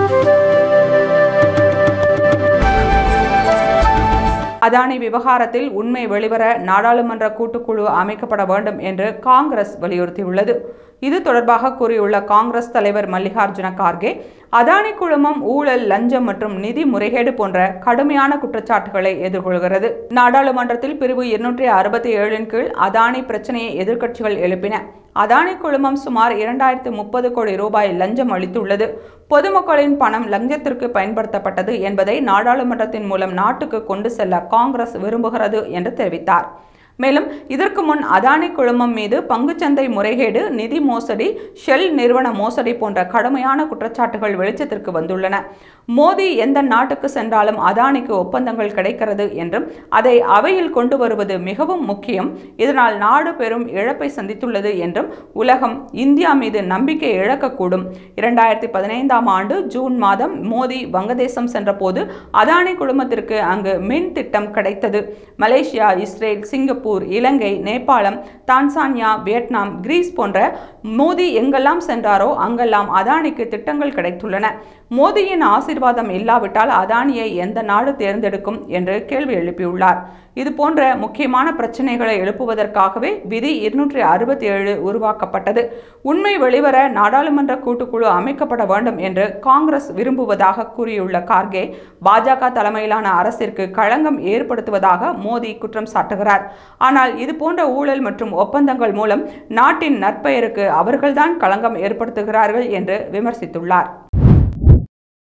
அதானி விவகாரத்தில் உண்மை வெளிவர நாடாளுமன்ற கூட்டுக்குழு அமைக்கப்பட வேண்டும் என்று காங்கிரஸ் வலியுறுத்தியுள்ளது இது தொடர்பாக கூறியுள்ள காங்கிரஸ் தலைவர் மல்லிகார்ஜுன கார்கே அதானி குழுமம் ஊழல் லஞ்சம் மற்றும் நிதி முறைகேடு போன்ற கடுமையான குற்றச்சாட்டுகளை எதிர்கொள்கிறது நாடாளுமன்றத்தில் பிரிவு இருநூற்றி அறுபத்தி ஏழின் கீழ் அதானி பிரச்சனையை எதிர்க்கட்சிகள் எழுப்பின அதானி குழுமம் சுமார் இரண்டாயிரத்து முப்பது கோடி ரூபாய் லஞ்சம் அளித்துள்ளது பொதுமக்களின் பணம் லஞ்சத்திற்கு பயன்படுத்தப்பட்டது என்பதை நாடாளுமன்றத்தின் மூலம் நாட்டுக்கு கொண்டு செல்ல காங்கிரஸ் விரும்புகிறது என்று தெரிவித்தார் மேலும் இதற்கு முன் அதானி குழுமம் மீது பங்குச்சந்தை முறைகேடு நிதி மோசடி ஷெல் நிறுவன மோசடி போன்ற கடுமையான குற்றச்சாட்டுகள் வெளிச்சத்திற்கு வந்துள்ளன மோடி எந்த நாட்டுக்கு சென்றாலும் அதானிக்கு ஒப்பந்தங்கள் கிடைக்கிறது என்றும் அதை அவையில் கொண்டு வருவது மிகவும் முக்கியம் இதனால் நாடு பெரும் இழப்பை சந்தித்துள்ளது என்றும் உலகம் இந்தியா மீது நம்பிக்கை இழக்கக்கூடும் இரண்டாயிரத்தி பதினைந்தாம் ஆண்டு ஜூன் மாதம் மோடி வங்கதேசம் சென்றபோது அதானி குழுமத்திற்கு அங்கு மின் திட்டம் கிடைத்தது மலேசியா இஸ்ரேல் சிங்கப்பூர் இலங்கை நேபாளம் தான்சானியா வியட்நாம் கிரீஸ் போன்ற மோடி எங்கெல்லாம் சென்றாரோ அங்கெல்லாம் அதானிக்கு திட்டங்கள் கிடைத்துள்ளன மோடியின் ஆசீர்வாதம் இல்லாவிட்டால் அதானியை எந்த நாடு தேர்ந்தெடுக்கும் என்று கேள்வி எழுப்பியுள்ளார் இது போன்ற முக்கியமான பிரச்சனைகளை எழுப்புவதற்காகவே விதி இருநூற்றி அறுபத்தி ஏழு உருவாக்கப்பட்டது உண்மை வெளிவர நாடாளுமன்ற கூட்டுக்குழு அமைக்கப்பட வேண்டும் என்று காங்கிரஸ் விரும்புவதாக கூறியுள்ள கார்கே பாஜக தலைமையிலான அரசிற்கு களங்கம் ஏற்படுத்துவதாக மோடி குற்றம் சாட்டுகிறார் ஆனால் இது போன்ற ஊழல் மற்றும் ஒப்பந்தங்கள் மூலம் நாட்டின் நற்பெயருக்கு அவர்கள்தான் களங்கம் ஏற்படுத்துகிறார்கள் என்று விமர்சித்துள்ளார்